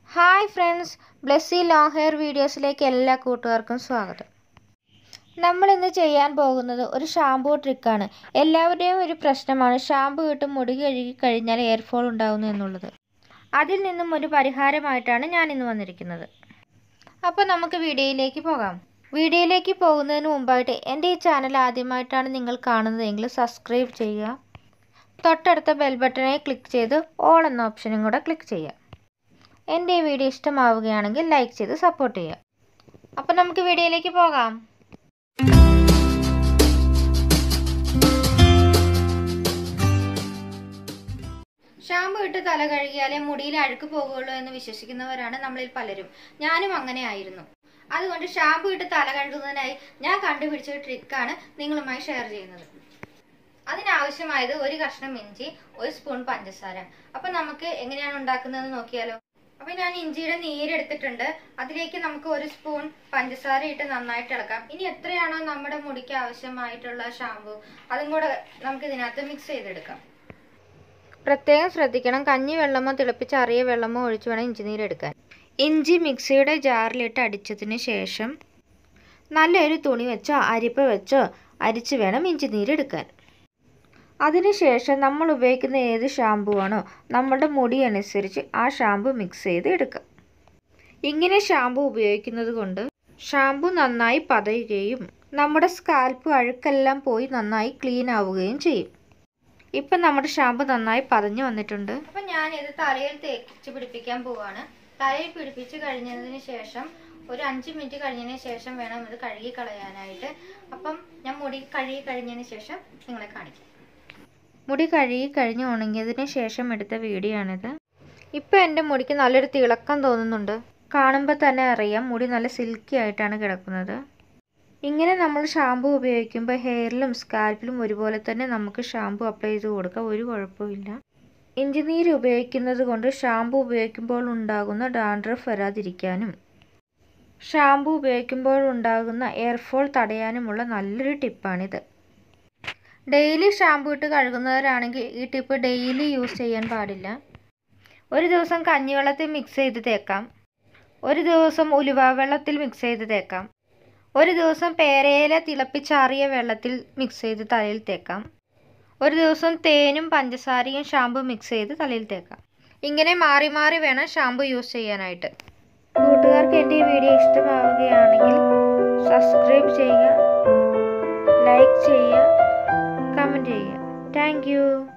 hi friends Blessy long hair വീഡിയോസിലേക്ക് എല്ലാ കൂട്ടുകാർക്കും സ്വാഗതം നമ്മൾ ഇന്ന് ചെയ്യാൻ പോകുന്നത് ഒരു ഷാമ്പൂ ട്രിക്കാണ് എല്ലാവരുടെയും ഒരു പ്രശ്നമാണ് ഷാമ്പൂ ഇട്ട് മുടി കഴുകി കഴിഞ്ഞാൽ എയർ ഫോൾ ഉണ്ടാകുന്നു എന്നുള്ളത് അതിൽ നിന്നും ഒരു പരിഹാരമായിട്ടാണ് ഞാൻ ഇന്ന് വന്നിരിക്കുന്നത് അപ്പോൾ നമുക്ക് വീഡിയോയിലേക്ക് പോകാം വീഡിയോയിലേക്ക് പോകുന്നതിന് മുമ്പായിട്ട് എൻ്റെ ഈ ചാനൽ ആദ്യമായിട്ടാണ് നിങ്ങൾ കാണുന്നതെങ്കിൽ സബ്സ്ക്രൈബ് ചെയ്യുക തൊട്ടടുത്ത ബെൽ ബട്ടനെ ക്ലിക്ക് ചെയ്ത് ഓൾ എന്ന ഓപ്ഷനും കൂടെ ക്ലിക്ക് ചെയ്യുക എൻ്റെ ഈ വീഡിയോ ഇഷ്ടമാവുകയാണെങ്കിൽ ലൈക്ക് ചെയ്ത് സപ്പോർട്ട് ചെയ്യുക അപ്പോൾ നമുക്ക് വീഡിയോയിലേക്ക് പോകാം ഷാമ്പു ഇട്ട് തല കഴുകിയാലേ മുടിയിൽ അഴുക്ക് പോകുള്ളൂ എന്ന് വിശ്വസിക്കുന്നവരാണ് നമ്മളിൽ പലരും ഞാനും അങ്ങനെ ആയിരുന്നു അതുകൊണ്ട് ഷാമ്പു ഇട്ട് തല കഴുകുന്നതിനായി ഞാൻ കണ്ടുപിടിച്ച ഒരു ട്രിക്കാണ് നിങ്ങളുമായി ഷെയർ ചെയ്യുന്നത് അതിനാവശ്യമായത് ഒരു കഷ്ണം ഇഞ്ചി ഒരു സ്പൂൺ പഞ്ചസാര അപ്പൊ നമുക്ക് എങ്ങനെയാണ് ഉണ്ടാക്കുന്നതെന്ന് നോക്കിയാലോ അപ്പൊ ഞാൻ ഇഞ്ചിയുടെ നീരെടുത്തിട്ടുണ്ട് അതിലേക്ക് നമുക്ക് ഒരു സ്പൂൺ പഞ്ചസാര ഇട്ട് നന്നായിട്ട് ഇളക്കാം ഇനി എത്രയാണോ നമ്മുടെ മുടിക്ക് ആവശ്യമായിട്ടുള്ള ഷാമ്പു അതും കൂടെ നമുക്ക് ഇതിനകത്ത് മിക്സ് ചെയ്തെടുക്കാം പ്രത്യേകം ശ്രദ്ധിക്കണം കഞ്ഞി വെള്ളമോ തിളപ്പിച്ചാറിയ വെള്ളമോ ഒഴിച്ചു വേണം ഇഞ്ചി നീരെടുക്കാൻ ഇഞ്ചി മിക്സിയുടെ ജാറിലിട്ട് അടിച്ചതിന് ശേഷം നല്ലൊരു തുണി വെച്ചോ അരിപ്പ വെച്ചോ അരിച്ച് വേണം ഇഞ്ചി നീരെടുക്കാൻ അതിനുശേഷം നമ്മൾ ഉപയോഗിക്കുന്ന ഏത് ഷാമ്പു ആണോ നമ്മുടെ മുടി അനുസരിച്ച് ആ ഷാമ്പു മിക്സ് ചെയ്ത് എടുക്കുക ഇങ്ങനെ ഷാമ്പു ഉപയോഗിക്കുന്നത് കൊണ്ട് ഷാമ്പു നന്നായി പതയുകയും നമ്മുടെ സ്കാൽപ്പ് അഴുക്കെല്ലാം പോയി നന്നായി ക്ലീൻ ആവുകയും ചെയ്യും ഇപ്പം നമ്മുടെ ഷാമ്പു നന്നായി പതഞ്ഞു വന്നിട്ടുണ്ട് അപ്പം ഞാൻ ഇത് തലയിൽ തേച്ച് പിടിപ്പിക്കാൻ പോവാണ് തലയിൽ പിടിപ്പിച്ച് കഴിഞ്ഞതിന് ശേഷം ഒരു അഞ്ച് മിനിറ്റ് കഴിഞ്ഞതിന് ശേഷം വേണം ഇത് കഴുകി കളയാനായിട്ട് അപ്പം ഞാൻ മുടി കഴുകി കഴിഞ്ഞതിന് ശേഷം നിങ്ങളെ കാണിക്കാം മുടി കഴുകി കഴിഞ്ഞ് ഉണങ്ങിയതിന് ശേഷം എടുത്ത വീഡിയോ ആണിത് ഇപ്പം എൻ്റെ മുടിക്ക് നല്ലൊരു തിളക്കം തോന്നുന്നുണ്ട് കാണുമ്പോൾ തന്നെ അറിയാം മുടി നല്ല സിൽക്കി ആയിട്ടാണ് കിടക്കുന്നത് ഇങ്ങനെ നമ്മൾ ഷാമ്പു ഉപയോഗിക്കുമ്പോൾ ഹെയറിലും സ്കാൽപ്പിലും ഒരുപോലെ തന്നെ നമുക്ക് ഷാമ്പു അപ്ലൈ ചെയ്ത് കൊടുക്കാം ഒരു കുഴപ്പമില്ല ഇഞ്ചിനീര് ഉപയോഗിക്കുന്നത് കൊണ്ട് ഷാമ്പു ഉപയോഗിക്കുമ്പോൾ ഉണ്ടാകുന്ന ഡാൻഡ്രഫ് വരാതിരിക്കാനും ഷാമ്പു ഉപയോഗിക്കുമ്പോൾ ഉണ്ടാകുന്ന എയർഫോൾ തടയാനുമുള്ള നല്ലൊരു ടിപ്പാണിത് ഡെയിലി ഷാമ്പു ഇട്ട് കഴുകുന്നവരാണെങ്കിൽ ഈ ടിപ്പ് ഡെയിലി യൂസ് ചെയ്യാൻ പാടില്ല ഒരു ദിവസം കഞ്ഞിവെള്ളത്തിൽ മിക്സ് ചെയ്ത് തേക്കാം ഒരു ദിവസം ഉലുവ വെള്ളത്തിൽ മിക്സ് ചെയ്ത് തേക്കാം ഒരു ദിവസം പേരയില തിളപ്പിച്ചാറിയ വെള്ളത്തിൽ മിക്സ് ചെയ്ത് തലയിൽ തേക്കാം ഒരു ദിവസം തേനും പഞ്ചസാരയും ഷാമ്പു മിക്സ് ചെയ്ത് തലയിൽ തേക്കാം ഇങ്ങനെ മാറി മാറി വേണം ഷാമ്പു യൂസ് ചെയ്യാനായിട്ട് കൂട്ടുകാർക്ക് എൻ്റെ ഈ വീഡിയോ ഇഷ്ടമാവുകയാണെങ്കിൽ സബ്സ്ക്രൈബ് ചെയ്യുക ലൈക്ക് ചെയ്യുക കമൻറ്റ് ചെയ്യുക താങ്ക്